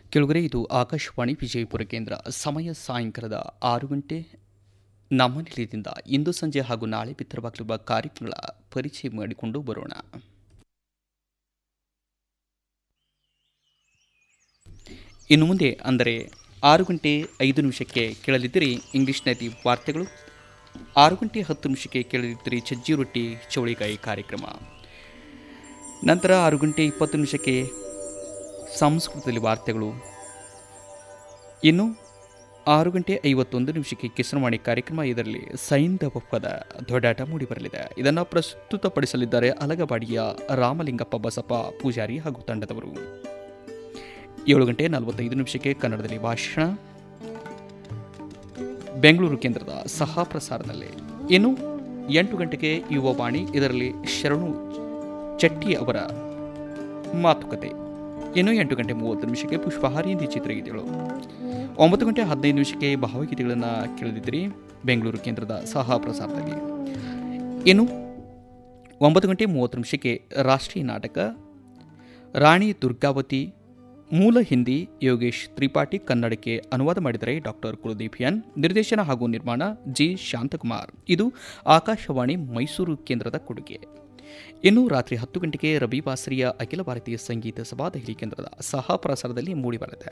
ಕೆಳಗರೆ ಇದು ಆಕಾಶವಾಣಿ ವಿಜಯಪುರ ಕೇಂದ್ರ ಸಮಯ ಸಾಯಂಕಾಲದ ಆರು ಗಂಟೆ ನಮ್ಮ ನಿಲಯದಿಂದ ಇಂದು ಸಂಜೆ ಹಾಗೂ ನಾಳೆ ಬಿತ್ತರವಾಗಲಿರುವ ಕಾರ್ಯಕ್ರಮಗಳ ಪರಿಚಯ ಮಾಡಿಕೊಂಡು ಬರೋಣ ಇನ್ನು ಮುಂದೆ ಅಂದರೆ ಆರು ಗಂಟೆ ಐದು ನಿಮಿಷಕ್ಕೆ ಕೇಳಲಿದ್ದೀರಿ ಇಂಗ್ಲಿಷ್ನಲ್ಲಿ ವಾರ್ತೆಗಳು ಆರು ಗಂಟೆ ಹತ್ತು ನಿಮಿಷಕ್ಕೆ ಕೇಳಲಿದ್ದೀರಿ ಸಜ್ಜಿ ರೊಟ್ಟಿ ಚೌಳಿಕಾಯಿ ಕಾರ್ಯಕ್ರಮ ನಂತರ ಆರು ಗಂಟೆ ಇಪ್ಪತ್ತು ನಿಮಿಷಕ್ಕೆ ಸಂಸ್ಕೃತದಲ್ಲಿ ವಾರ್ತೆಗಳು ಇನ್ನು ಆರು ಗಂಟೆ ಐವತ್ತೊಂದು ನಿಮಿಷಕ್ಕೆ ಕಿಸನವಾಣಿ ಕಾರ್ಯಕ್ರಮ ಇದರಲ್ಲಿ ಸೈಂಧವಪ್ಪದ ದೊಡ್ಡಾಟ ಮೂಡಿಬರಲಿದೆ ಇದನ್ನು ಪ್ರಸ್ತುತಪಡಿಸಲಿದ್ದಾರೆ ಅಲಗವಾಡಿಯ ರಾಮಲಿಂಗಪ್ಪ ಬಸಪ್ಪ ಪೂಜಾರಿ ಹಾಗೂ ತಂಡದವರು ಏಳು ಗಂಟೆ ನಲವತ್ತೈದು ನಿಮಿಷಕ್ಕೆ ಕನ್ನಡದಲ್ಲಿ ಭಾಷಣ ಬೆಂಗಳೂರು ಕೇಂದ್ರದ ಸಹ ಪ್ರಸಾರದಲ್ಲಿ ಇನ್ನು ಎಂಟು ಗಂಟೆಗೆ ಯುವವಾಣಿ ಇದರಲ್ಲಿ ಶರಣು ಚಟ್ಟಿ ಅವರ ಮಾತುಕತೆ ಇನ್ನು ಎಂಟು ಗಂಟೆ ಮೂವತ್ತು ನಿಮಿಷಕ್ಕೆ ಪುಷ್ಪಹಾರಿ ಹಿಂದಿ ಚಿತ್ರಗೀತೆಗಳು ಒಂಬತ್ತು ಗಂಟೆ ಹದಿನೈದು ನಿಮಿಷಕ್ಕೆ ಭಾವಗೀತೆಗಳನ್ನು ಕೇಳಿದಿದ್ರಿ ಬೆಂಗಳೂರು ಕೇಂದ್ರದ ಸಹ ಪ್ರಸಾರದಲ್ಲಿ ಇನ್ನು ಒಂಬತ್ತು ಗಂಟೆ ಮೂವತ್ತು ನಿಮಿಷಕ್ಕೆ ರಾಷ್ಟ್ರೀಯ ನಾಟಕ ರಾಣಿ ದುರ್ಗಾವತಿ ಮೂಲ ಹಿಂದಿ ಯೋಗೇಶ್ ತ್ರಿಪಾಠಿ ಕನ್ನಡಕ್ಕೆ ಅನುವಾದ ಮಾಡಿದರೆ ಡಾಕ್ಟರ್ ಕುಲದೀಪ್ ಎನ್ ನಿರ್ದೇಶನ ಹಾಗೂ ನಿರ್ಮಾಣ ಜಿ ಶಾಂತಕುಮಾರ್ ಇದು ಆಕಾಶವಾಣಿ ಮೈಸೂರು ಕೇಂದ್ರದ ಕೊಡುಗೆ ಇನ್ನು ರಾತ್ರಿ ಹತ್ತು ಗಂಟೆಗೆ ರವಿ ಬಾಸರಿಯ ಅಖಿಲ ಭಾರತೀಯ ಸಂಗೀತ ಸಭಾ ದೆಹಲಿ ಕೇಂದ್ರದ ಸಹ ಪ್ರಸಾರದಲ್ಲಿ ಮೂಡಿಬರಲಿದೆ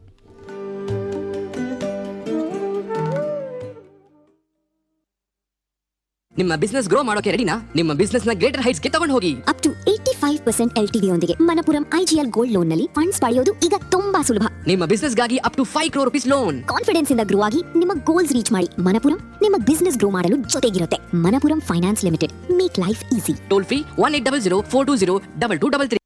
ನಿಮ್ಮ ಬಿಸ್ನೆಸ್ ಗ್ರೋ ಮಾಡೋಕೆ ರೆಡಿನಾ ನಿಮ್ಮ ಬಿಸ್ನೆಸ್ ನ ಗ್ರೇಟರ್ ಹೈಟ್ಸ್ ಗೆ ತಗೊಂಡು ಹೋಗಿ up to eighty five percent L T D ಯೊಂದಿಗೆ ಮನಪುರಂ ಐಜಿಎಲ್ ಗೋಲ್ಡ್ ಲೋನ್ ನಲ್ಲಿ ಫಂಡ್ಸ್ ಪಡೆಯೋದು ಈಗ ತುಂಬಾ ಸುಲಭ ನಿಮ್ಮ ಬಿಸ್ನೆಸ್ ಗಾಗಿ up to five crore rupees loan confidence ಇಂದ ಗ್ರೋ ಆಗಿ ನಿಮ್ಮ ಗೋಲ್ಸ್ ರೀಚ್ ಮಾಡಿ ಮನಪುರಂ ನಿಮ್ಮ ಬಿಸ್ನೆಸ್ ಗ್ರೋ ಮಾಡಲು ಜೊತೆಗಿರುತ್ತೆ Manappuram finance limited make life easy toll free one eight double zero four two zero double two double three